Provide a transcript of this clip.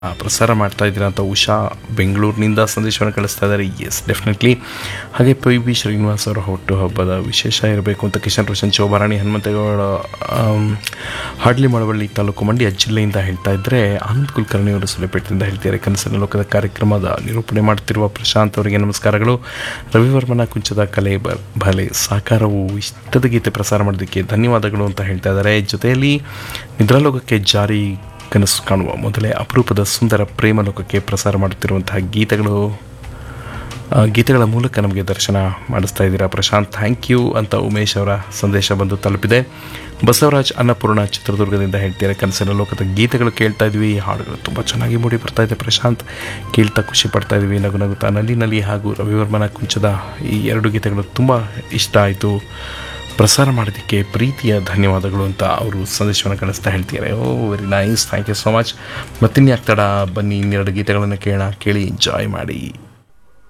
ಆ, ಪ್ರಸಾರ ಮಾಡ್ತಾ ಇದ್ದೀರಾ ಅಂತ ಉಷಾ ಬೆಂಗಳೂರಿನಿಂದ ಸಂದೇಶವನ್ನು ಕಳಿಸ್ತಾ ಇದ್ದಾರೆ ಎಸ್ ಡೆಫಿನೆಟ್ಲಿ ಹಾಗೆ ಪಿ ಬಿ ಶ್ರೀನಿವಾಸ್ ಅವರ ಹುಟ್ಟುಹಬ್ಬದ ವಿಶೇಷ ಇರಬೇಕು ಅಂತ ಕಿಶನ್ ರೋಷನ್ ಶೋಭಾರಾಣಿ ಹನುಮಂತೇಗೌಡ ಆಮ್, ಹಾಡ್ಲಿ ಮಳವಳ್ಳಿ ತಾಲೂಕು ಮಂಡ್ಯ ಜಿಲ್ಲೆಯಿಂದ ಹೇಳ್ತಾ ಇದ್ದರೆ ಆನಂದ್ ಕುಲಕರ್ಣಿ ಅವರು ಸುಲೆಪೇಟೆಯಿಂದ ಹೇಳ್ತಿದ್ದಾರೆ ಕನಸಿನ ಲೋಕದ ಕಾರ್ಯಕ್ರಮದ ನಿರೂಪಣೆ ಮಾಡುತ್ತಿರುವ ಪ್ರಶಾಂತ್ ಅವರಿಗೆ ನಮಸ್ಕಾರಗಳು ರವಿವರ್ಮನ ಕುಂಚದ ಕಲೆ ಬ ಬಲೆ ಸಾಕಾರವು ಇಷ್ಟದ ಗೀತೆ ಪ್ರಸಾರ ಮಾಡೋದಕ್ಕೆ ಧನ್ಯವಾದಗಳು ಅಂತ ಹೇಳ್ತಾ ಇದ್ದಾರೆ ಜೊತೆಯಲ್ಲಿ ನಿದ್ರಾಲೋಕಕ್ಕೆ ಜಾರಿ ಕನಸು ಕಾಣುವ ಮೊದಲೇ ಅಪರೂಪದ ಸುಂದರ ಪ್ರೇಮ ಲೋಕಕ್ಕೆ ಪ್ರಸಾರ ಮಾಡುತ್ತಿರುವಂತಹ ಗೀತೆಗಳು ಆ, ಗೀತೆಗಳ ಮೂಲಕ ನಮಗೆ ದರ್ಶನ ಮಾಡಿಸ್ತಾ ಇದ್ದೀರಾ ಪ್ರಶಾಂತ್ ಥ್ಯಾಂಕ್ ಯು ಅಂತ ಉಮೇಶ್ ಅವರ ಸಂದೇಶ ಬಂದು ತಲುಪಿದೆ ಬಸವರಾಜ್ ಅನ್ನಪೂರ್ಣ ಚಿತ್ರದುರ್ಗದಿಂದ ಹೇಳ್ತಾರೆ ಕನಸಿನ ಲೋಕದ ಗೀತೆಗಳು ಕೇಳ್ತಾ ಇದ್ವಿ ಹಾಡುಗಳು ತುಂಬ ಚೆನ್ನಾಗಿ ಮೂಡಿ ಬರ್ತಾ ಇದೆ ಪ್ರಶಾಂತ್ ಕೇಳ್ತಾ ಖುಷಿ ಪಡ್ತಾ ಇದ್ವಿ ನಗು ನಗುತ್ತಾ ನಲಿ ನಲಿ ಹಾಗೂ ರವಿವರ್ಮನ ಕುಂಚದ ಈ ಎರಡು ಗೀತೆಗಳು ತುಂಬ ಇಷ್ಟ ಆಯಿತು ಪ್ರಸಾರ ಮಾಡೋದಕ್ಕೆ ಪ್ರೀತಿಯ ಧನ್ಯವಾದಗಳು ಅಂತ ಅವರು ಸಂದೇಶವನ್ನು ಕಳಿಸ್ತಾ ಹೇಳ್ತಿದ್ದಾರೆ oh very nice thank you so much ಮತ್ತಿನ್ಯಾಕೆ ತಡ ಬನ್ನಿ ಇನ್ನೆರಡು ಗೀತೆಗಳನ್ನು ಕೇಳೋಣ ಕೇಳಿ ಎಂಜಾಯ್ ಮಾಡಿ